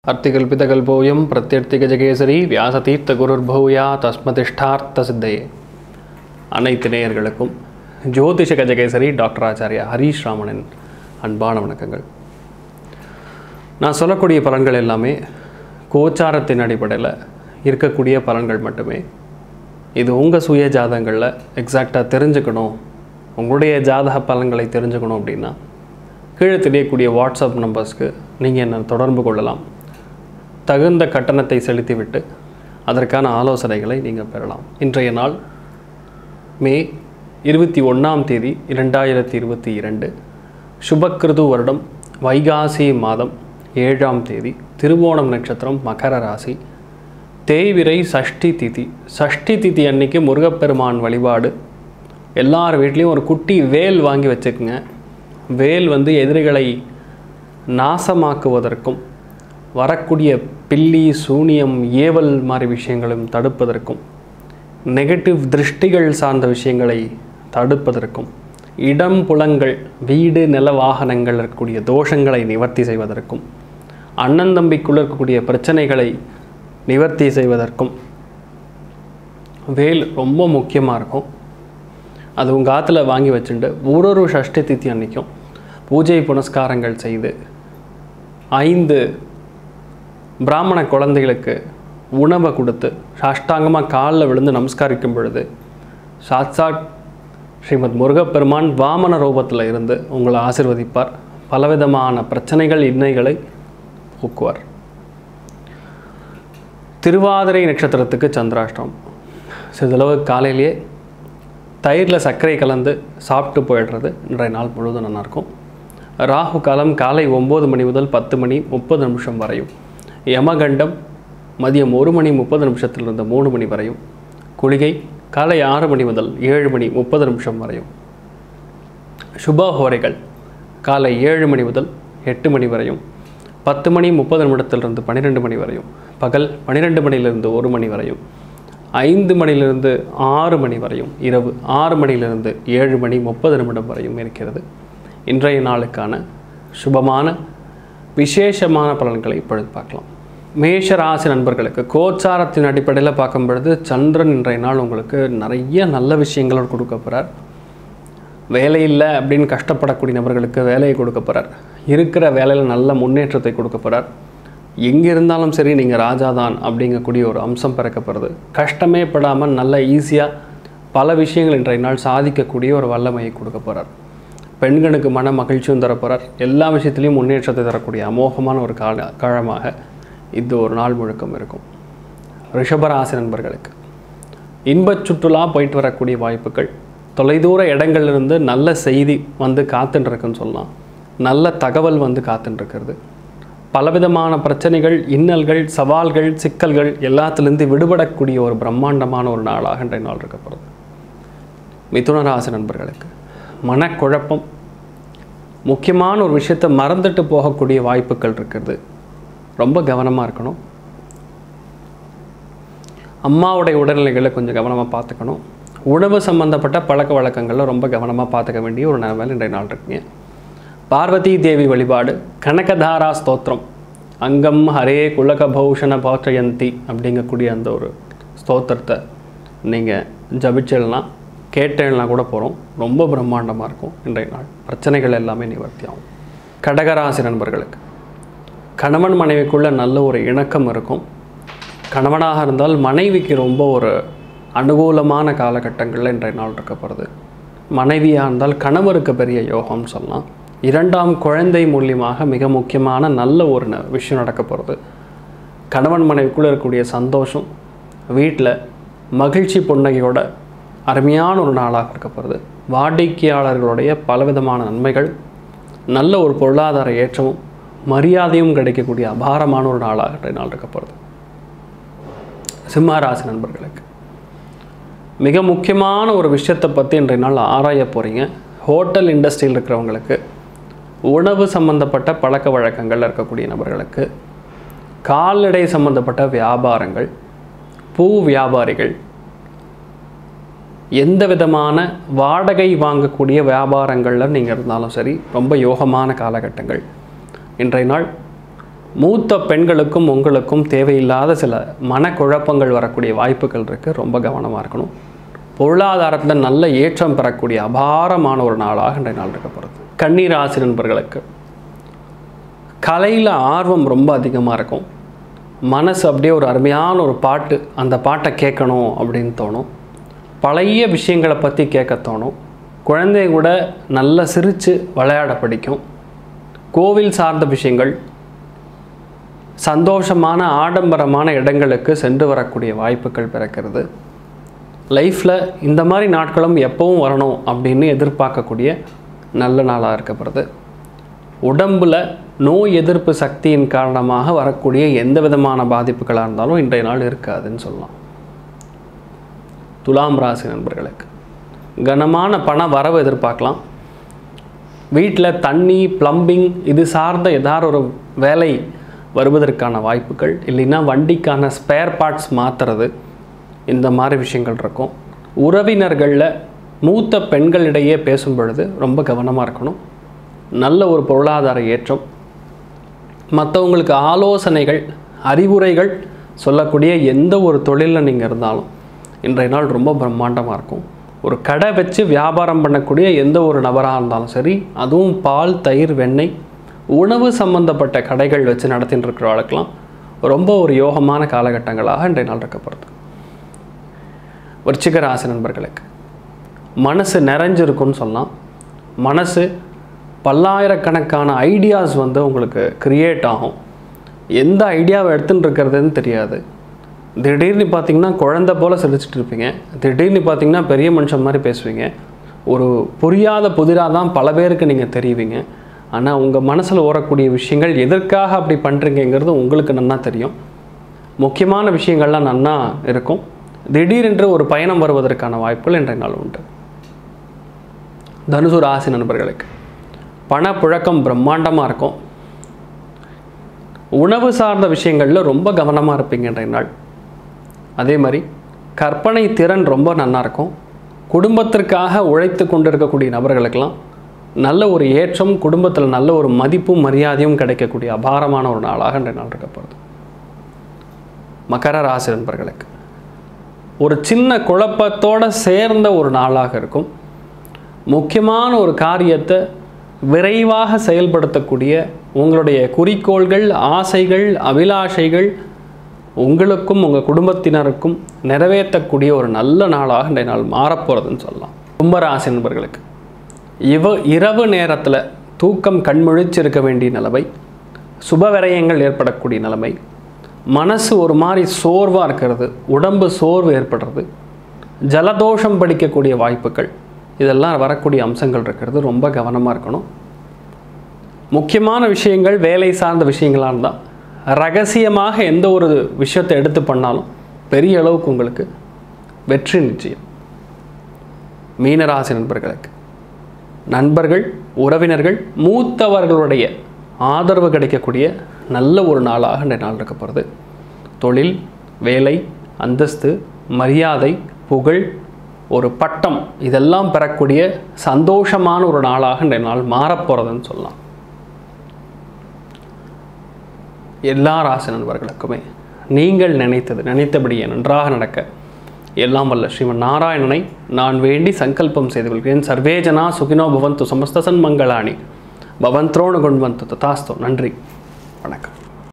அர்த்திகல்பிதகல்போயம் பிரத்யர்த்திகஜகேசரி வியாசதீர்த்த குருர்பூயா தஸ்மதிஷ்டார்த்த சித்தையே அனைத்து நேயர்களுக்கும் ஜோதிஷ கஜகேசரி டாக்டர் ஆச்சாரியா ஹரீஷ் ராமனின் அன்பான வணக்கங்கள் நான் சொல்லக்கூடிய பலன்கள் எல்லாமே கோச்சாரத்தின் அடிப்படையில் இருக்கக்கூடிய பலன்கள் மட்டுமே இது உங்கள் சுய ஜாதகங்களில் எக்ஸாக்டாக தெரிஞ்சுக்கணும் உங்களுடைய ஜாதக பலன்களை தெரிஞ்சுக்கணும் அப்படின்னா கீழே தெரியக்கூடிய வாட்ஸ்அப் நம்பர்ஸ்க்கு நீங்கள் என்னை தொடர்பு கொள்ளலாம் தகுந்த கட்டணத்தை செலுத்திவிட்டு அதற்கான ஆலோசனைகளை நீங்கள் பெறலாம் இன்றைய நாள் மே இருபத்தி ஒன்றாம் தேதி இரண்டாயிரத்தி இருபத்தி இரண்டு சுபக்கிருது வருடம் வைகாசி மாதம் ஏழாம் தேதி திருவோணம் நட்சத்திரம் மகர ராசி தேய்விரை சஷ்டி திதி சஷ்டி திதி அன்னைக்கு முருகப்பெருமான் வழிபாடு எல்லார் வீட்லேயும் ஒரு குட்டி வேல் வாங்கி வச்சுக்கோங்க வேல் வந்து எதிரிகளை நாசமாக்குவதற்கும் வரக்கூடிய பில்லி சூனியம் ஏவல் மாதிரி விஷயங்களும் தடுப்பதற்கும் நெகட்டிவ் திருஷ்டிகள் சார்ந்த விஷயங்களை தடுப்பதற்கும் இடம் புலங்கள் வீடு நில வாகனங்கள் இருக்கக்கூடிய தோஷங்களை நிவர்த்தி செய்வதற்கும் அண்ணன் தம்பிக்குள்ள இருக்கக்கூடிய பிரச்சனைகளை நிவர்த்தி செய்வதற்கும் வேல் ரொம்ப முக்கியமாக இருக்கும் அது உங்கள் ஆற்றுல வாங்கி வச்சுட்டு ஒரு ஒரு சஷ்டி தித்தி அன்னைக்கும் பூஜை புனஸ்காரங்கள் செய்து ஐந்து பிராமண குழந்தைகளுக்கு உணவை கொடுத்து சாஷ்டாங்கமாக காலில் விழுந்து நமஸ்காரிக்கும் பொழுது சாட்சாட் ஸ்ரீமத் முருகப்பெருமான் வாமன ரூபத்தில் இருந்து உங்களை ஆசிர்வதிப்பார் பலவிதமான பிரச்சனைகள் இன்னைகளை போக்குவார் திருவாதிரை நட்சத்திரத்துக்கு சந்திராஷ்டம் சிறிதளவு காலையிலேயே தயிரில் சர்க்கரை கலந்து சாப்பிட்டு போயிடுறது இன்றைய நாள் முழுவதும் நல்லாயிருக்கும் ராகு காலம் காலை ஒம்பது மணி முதல் பத்து மணி முப்பது நிமிஷம் வரையும் யமகண்டம் மதியம் ஒரு மணி முப்பது நிமிஷத்திலிருந்து மூணு மணி வரையும் குளிகை காலை ஆறு மணி முதல் ஏழு மணி முப்பது நிமிஷம் வரையும் சுபஹோரைகள் காலை ஏழு மணி முதல் எட்டு மணி வரையும் பத்து மணி முப்பது நிமிடத்திலிருந்து பன்னிரெண்டு மணி வரையும் பகல் பன்னிரெண்டு மணியிலிருந்து ஒரு மணி வரையும் ஐந்து மணியிலிருந்து ஆறு மணி வரையும் இரவு ஆறு மணியிலிருந்து ஏழு மணி முப்பது நிமிடம் வரையும் இருக்கிறது இன்றைய நாளுக்கான சுபமான விசேஷமான பலன்களை இப்பொழுது பார்க்கலாம் மேஷ ராசி நண்பர்களுக்கு கோச்சாரத்தின் அடிப்படையில் பார்க்கும் பொழுது சந்திரன் இன்றைய நாள் உங்களுக்கு நிறைய நல்ல விஷயங்களோடு கொடுக்க போகிறார் வேலை இல்லை அப்படின்னு கஷ்டப்படக்கூடிய நபர்களுக்கு வேலையை கொடுக்க போகிறார் இருக்கிற வேலையில் நல்ல முன்னேற்றத்தை கொடுக்க போகிறார் எங்கே இருந்தாலும் சரி நீங்கள் ராஜா தான் அப்படிங்கக்கூடிய ஒரு அம்சம் பிறக்கப்படுறது கஷ்டமே படாமல் நல்ல ஈஸியாக பல விஷயங்கள் இன்றைய நாள் சாதிக்கக்கூடிய ஒரு வல்லமையை கொடுக்க போகிறார் பெண்களுக்கு மன மகிழ்ச்சியும் தரப்போகிறார் எல்லா விஷயத்துலையும் முன்னேற்றத்தை தரக்கூடிய அமோகமான ஒரு கால காலமாக இது ஒரு நாள் முழுக்கம் இருக்கும் ரிஷபராசி நண்பர்களுக்கு இன்பச் சுற்றுலா போயிட்டு வரக்கூடிய வாய்ப்புகள் தொலைதூர இடங்கள்லேருந்து நல்ல செய்தி வந்து காத்துட்டுருக்குன்னு சொல்லலாம் நல்ல தகவல் வந்து காத்துட்டுருக்கிறது பலவிதமான பிரச்சனைகள் இன்னல்கள் சவால்கள் சிக்கல்கள் எல்லாத்துலேருந்து விடுபடக்கூடிய ஒரு பிரம்மாண்டமான ஒரு நாளாக இன்றைய நாள் இருக்கப்படுது மிதுன ராசி நண்பர்களுக்கு மனக்குழப்பம் முக்கியமான ஒரு விஷயத்தை மறந்துட்டு போகக்கூடிய வாய்ப்புகள் இருக்கிறது ரொம்ப கவனமாக இருக்கணும் அம்மாவுடைய உடல்நிலைகளை கொஞ்சம் கவனமாக பார்த்துக்கணும் உணவு சம்பந்தப்பட்ட பழக்க வழக்கங்களில் ரொம்ப கவனமாக பார்த்துக்க வேண்டிய ஒரு நிலைமையில் இன்றைய நாள் இருக்குங்க பார்வதி தேவி வழிபாடு கனகதாரா ஸ்தோத்திரம் அங்கம் ஹரே குலகபூஷண பாற்றயந்தி அப்படிங்கக்கூடிய அந்த ஒரு ஸ்தோத்திரத்தை நீங்கள் ஜபிச்சேன்னா கேட்டேன்னா கூட போகிறோம் ரொம்ப பிரம்மாண்டமாக இருக்கும் இன்றைய நாள் பிரச்சனைகள் எல்லாமே நிவர்த்தி ஆகும் கடகராசி நண்பர்களுக்கு கணவன் மனைவிக்குள்ள நல்ல ஒரு இணக்கம் இருக்கும் கணவனாக இருந்தால் மனைவிக்கு ரொம்ப ஒரு அனுகூலமான காலகட்டங்களில் இன்றைய நாள் இருக்கப்படுது மனைவியாக இருந்தால் கணவருக்கு பெரிய யோகம்னு சொல்லலாம் இரண்டாம் குழந்தை மூலியமாக மிக முக்கியமான நல்ல ஒரு ந- விஷயம் நடக்க போகிறது கணவன் மனைவிக்குள்ளே இருக்கக்கூடிய சந்தோஷம் வீட்டில் மகிழ்ச்சி புன்னகையோட அருமையான ஒரு நாளாக இருக்க போகிறது வாடிக்கையாளர்களுடைய பலவிதமான நன்மைகள் நல்ல ஒரு பொருளாதார ஏற்றமும் மரியாதையும் கிடைக்கக்கூடிய அபாரமான ஒரு நாளாக இன்றைய நாள் இருக்க போகிறது சிம்மராசி நண்பர்களுக்கு மிக முக்கியமான ஒரு விஷயத்தை பற்றி இன்றைய நாள் ஆராய போகிறீங்க ஹோட்டல் இண்டஸ்ட்ரியில் இருக்கிறவங்களுக்கு உணவு சம்பந்தப்பட்ட பழக்க வழக்கங்கள் இருக்கக்கூடிய நபர்களுக்கு கால்நடை சம்பந்தப்பட்ட வியாபாரங்கள் பூ வியாபாரிகள் எந்த விதமான வாடகை வாங்கக்கூடிய வியாபாரங்களில் நீங்கள் இருந்தாலும் சரி ரொம்ப யோகமான காலகட்டங்கள் இன்றைய நாள் மூத்த பெண்களுக்கும் உங்களுக்கும் தேவையில்லாத சில மனக்குழப்பங்கள் வரக்கூடிய வாய்ப்புகள் இருக்குது ரொம்ப கவனமாக இருக்கணும் பொருளாதாரத்தில் நல்ல ஏற்றம் பெறக்கூடிய அபாரமான ஒரு நாளாக இன்றைய நாள் இருக்க போகிறது கண்ணீர் ராசி நண்பர்களுக்கு கலையில் ஆர்வம் ரொம்ப அதிகமாக இருக்கும் மனசு அப்படியே ஒரு அருமையான ஒரு பாட்டு அந்த பாட்டை கேட்கணும் அப்படின்னு தோணும் பழைய விஷயங்களை பற்றி கேட்க தோணும் குழந்தை கூட நல்லா சிரித்து விளையாட பிடிக்கும் கோவில் சார்ந்த விஷயங்கள் சந்தோஷமான ஆடம்பரமான இடங்களுக்கு சென்று வரக்கூடிய வாய்ப்புகள் பிறக்கிறது லைஃப்பில் இந்த மாதிரி நாட்களும் எப்பவும் வரணும் அப்படின்னு எதிர்பார்க்கக்கூடிய நல்ல நாளாக இருக்கப்படுது உடம்பில் நோய் எதிர்ப்பு சக்தியின் காரணமாக வரக்கூடிய எந்த விதமான பாதிப்புகளாக இருந்தாலும் இன்றைய நாள் இருக்காதுன்னு சொல்லலாம் துலாம் ராசி நண்பர்களுக்கு கனமான பண வரவு எதிர்பார்க்கலாம் வீட்டில் தண்ணி ப்ளம்பிங் இது சார்ந்த ஏதாவது ஒரு வேலை வருவதற்கான வாய்ப்புகள் இல்லைன்னா வண்டிக்கான ஸ்பேர் பார்ட்ஸ் மாற்றுறது இந்த மாதிரி விஷயங்கள் இருக்கும் உறவினர்களில் மூத்த பெண்களிடையே பேசும் பொழுது ரொம்ப கவனமாக இருக்கணும் நல்ல ஒரு பொருளாதார ஏற்றம் மற்றவங்களுக்கு ஆலோசனைகள் அறிவுரைகள் சொல்லக்கூடிய எந்த ஒரு தொழிலில் நீங்கள் இருந்தாலும் இன்றைய நாள் ரொம்ப பிரம்மாண்டமாக இருக்கும் ஒரு கடை வச்சு வியாபாரம் பண்ணக்கூடிய எந்த ஒரு நபராக இருந்தாலும் சரி அதுவும் பால் தயிர் வெண்ணெய் உணவு சம்பந்தப்பட்ட கடைகள் வச்சு நடத்திட்டு இருக்கிறவர்களுக்கெல்லாம் ரொம்ப ஒரு யோகமான காலகட்டங்களாக இன்றைய நாள் இருக்கப்படுது விருச்சிக ராசி நண்பர்களுக்கு மனசு நிறைஞ்சிருக்குன்னு சொல்லலாம் மனசு பல்லாயிரக்கணக்கான ஐடியாஸ் வந்து உங்களுக்கு கிரியேட் ஆகும் எந்த ஐடியாவை எடுத்துன்னு இருக்கிறதுன்னு தெரியாது திடீர்னு பார்த்தீங்கன்னா குழந்தை போல் சிரிச்சிட்டு இருப்பீங்க திடீர்னு பார்த்தீங்கன்னா பெரிய மனுஷன் மாதிரி பேசுவீங்க ஒரு புரியாத புதிராக தான் பல பேருக்கு நீங்கள் தெரியுவீங்க ஆனால் உங்கள் மனசில் ஓடக்கூடிய விஷயங்கள் எதற்காக அப்படி பண்ணுறீங்கிறது உங்களுக்கு நன்னா தெரியும் முக்கியமான விஷயங்கள்லாம் நன்னா இருக்கும் திடீரென்று ஒரு பயணம் வருவதற்கான வாய்ப்புகள் இன்றைய நாள் உண்டு தனுசு ராசி நண்பர்களுக்கு பணப்புழக்கம் பிரம்மாண்டமாக இருக்கும் உணவு சார்ந்த விஷயங்களில் ரொம்ப கவனமாக இருப்பீங்க இன்றைய நாள் அதே மாதிரி கற்பனை திறன் ரொம்ப நல்லா இருக்கும் குடும்பத்திற்காக உழைத்து கொண்டிருக்கக்கூடிய நபர்களுக்கெல்லாம் நல்ல ஒரு ஏற்றம் குடும்பத்தில் நல்ல ஒரு மதிப்பும் மரியாதையும் கிடைக்கக்கூடிய அபாரமான ஒரு நாளாக இன்றைய நாள் இருக்கப்படுது மகர ராசி நண்பர்களுக்கு ஒரு சின்ன குழப்பத்தோடு சேர்ந்த ஒரு நாளாக இருக்கும் முக்கியமான ஒரு காரியத்தை விரைவாக செயல்படுத்தக்கூடிய உங்களுடைய குறிக்கோள்கள் ஆசைகள் அபிலாஷைகள் உங்களுக்கும் உங்கள் குடும்பத்தினருக்கும் நிறைவேற்றக்கூடிய ஒரு நல்ல நாளாக இன்றைய நாள் மாறப்போகிறதுன்னு சொல்லலாம் கும்பராசி நண்பர்களுக்கு இவ இரவு நேரத்தில் தூக்கம் கண்முழிச்சிருக்க வேண்டிய நிலைமை சுப விரயங்கள் ஏற்படக்கூடிய நிலைமை மனசு ஒரு மாதிரி சோர்வாக இருக்கிறது உடம்பு சோர்வு ஏற்படுறது ஜலதோஷம் படிக்கக்கூடிய வாய்ப்புகள் இதெல்லாம் வரக்கூடிய அம்சங்கள் இருக்கிறது ரொம்ப கவனமாக இருக்கணும் முக்கியமான விஷயங்கள் வேலை சார்ந்த விஷயங்களாக இருந்தால் ரகசியமாக எந்த ஒரு விஷயத்தை எடுத்து பண்ணாலும் பெரிய அளவுக்கு உங்களுக்கு வெற்றி நிச்சயம் மீனராசி நண்பர்களுக்கு நண்பர்கள் உறவினர்கள் மூத்தவர்களுடைய ஆதரவு கிடைக்கக்கூடிய நல்ல ஒரு நாளாக இந்த நாள் இருக்க போகிறது தொழில் வேலை அந்தஸ்து மரியாதை புகழ் ஒரு பட்டம் இதெல்லாம் பெறக்கூடிய சந்தோஷமான ஒரு நாளாக இந்த நாள் மாறப்போகிறதுன்னு சொல்லலாம் எல்லா ராசி நண்பர்களுக்குமே நீங்கள் நினைத்தது நினைத்தபடியே நன்றாக நடக்க எல்லாம் வல்ல ஸ்ரீமன் நாராயணனை நான் வேண்டி சங்கல்பம் செய்து கொள்கிறேன் சர்வேஜனா சுகினோ பவந்து சமஸ்த சன்மங்களாணி பவந்த்ரோணு கொண்டு வந்து ததாஸ்தோ நன்றி வணக்கம்